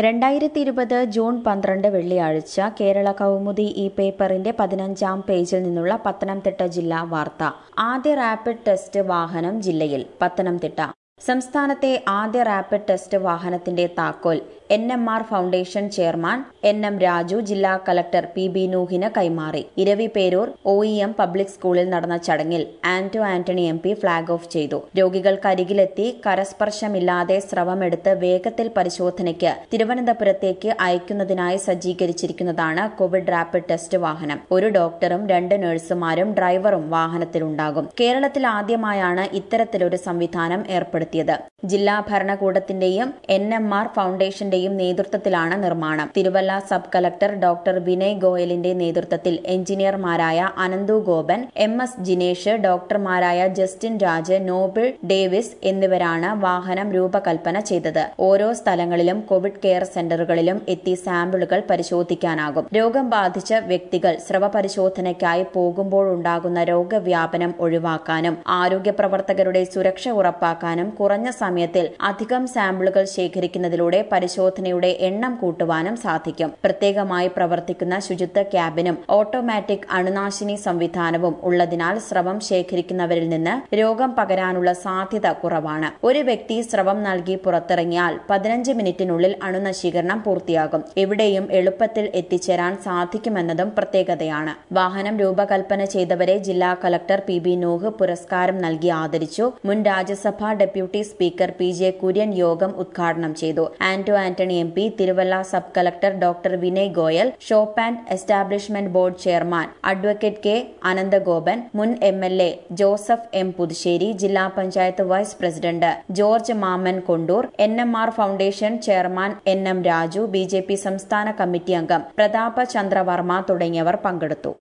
രണ്ടായിരത്തി ഇരുപത് ജൂൺ പന്ത്രണ്ട് വെള്ളിയാഴ്ച കേരള കൗമുദി ഈ പേപ്പറിന്റെ പതിനഞ്ചാം പേജിൽ നിന്നുള്ള പത്തനംതിട്ട ജില്ലാ വാർത്ത ആദ്യ റാപ്പിഡ് ടെസ്റ്റ് വാഹനം ജില്ലയിൽ പത്തനംതിട്ട സംസ്ഥാനത്തെ ആദ്യ റാപ്പിഡ് ടെസ്റ്റ് വാഹനത്തിന്റെ താക്കോൽ N M R foundation chairman N M Raju ജില്ലാ കലക്ടർ പി ബി നൂഹിന് കൈമാറി Eraviperoor O E M public സ്കൂളിൽ നടന്ന ചടങ്ങിൽ Anto Antony M P flag off ചെയ്തു രോഗികൾക്കരികിലെത്തി കരസ്പർശമില്ലാതെ സ്രവമെടുത്ത് വേഗത്തിൽ പരിശോധനയ്ക്ക് തിരുവനന്തപുരത്തേക്ക് അയക്കുന്നതിനായി സജ്ജീകരിച്ചിരിക്കുന്നതാണ് കോവിഡ് റാപ്പിഡ് ടെസ്റ്റ് വാഹനം ഒരു ഡോക്ടറും രണ്ട് നഴ്സുമാരും ഡ്രൈവറും വാഹനത്തിലുണ്ടാകും കേരളത്തിൽ ആദ്യമായാണ് ഇത്തരത്തിലൊരു സംവിധാനം ഏർപ്പെടുത്തിയത് ജില്ലാ ഭരണകൂടത്തിന്റെയും എൻ എം ആർ ഫൗണ്ടേഷന്റെയും നേതൃത്വത്തിലാണ് നിർമ്മാണം Thiruvalla sub collector doctor Vinay ഗോയലിന്റെ നേതൃത്വത്തിൽ എഞ്ചിനീയർമാരായ അനന്തു ഗോപൻ എം എസ് ജിനേഷ് ഡോക്ടർമാരായ ജസ്റ്റിൻ രാജ് നോബിൾ ഡേവിസ് എന്നിവരാണ് വാഹനം രൂപകൽപ്പന ചെയ്തത് ഓരോ സ്ഥലങ്ങളിലും കോവിഡ് കെയർ സെന്ററുകളിലും എത്തി സാമ്പിളുകൾ പരിശോധിക്കാനാകും രോഗം ബാധിച്ച വ്യക്തികൾ സ്രവ പരിശോധനയ്ക്കായി പോകുമ്പോഴുണ്ടാകുന്ന രോഗവ്യാപനം ഒഴിവാക്കാനും ആരോഗ്യ പ്രവർത്തകരുടെ സുരക്ഷ ഉറപ്പാക്കാനും കുറഞ്ഞ സമയത്തിൽ അധികം സാമ്പിളുകൾ ശേഖരിക്കുന്നതിലൂടെ പരിശോധനയുടെ എണ്ണം കൂട്ടുവാനും സാധിക്കും പ്രത്യേകമായി പ്രവർത്തിക്കുന്ന ശുചിത്വ ക്യാബിനും ഓട്ടോമാറ്റിക് അണുനാശിനി സംവിധാനവും ഉള്ളതിനാൽ സ്രവം ശേഖരിക്കുന്നവരിൽ നിന്ന് രോഗം പകരാനുള്ള സാധ്യത കുറവാണ് ഒരു വ്യക്തി സ്രവം നൽകി പുറത്തിറങ്ങിയാൽ പതിനഞ്ച് മിനിറ്റിനുള്ളിൽ അണുനശീകരണം പൂർത്തിയാകും എവിടെയും എളുപ്പത്തിൽ എത്തിച്ചേരാൻ സാധിക്കുമെന്നതും പ്രത്യേകതയാണ് വാഹനം രൂപകൽപ്പന ചെയ്തവരെ ജില്ലാ കളക്ടർ പി ബി നൂഹ് പുരസ്കാരം നൽകി ആദരിച്ചു മുൻ Rajya Sabha deputy speaker P J Kurian യോഗം ഉദ്ഘാടനം ചെയ്തു Anto Antony M P Thiruvalla sub collector doctor Vinay Goyal shop and establishment board chairman advocate K Ananthagopan മുൻ M L A Joseph M Puthussery ജില്ലാ panchayat vice president George Maman Kondoor N M R foundation chairman N M Raju B J P സംസ്ഥാന committee അംഗം പ്രതാപ ചന്ദ്രവർമ്മ തുടങ്ങിയവർ പങ്കെടുത്തു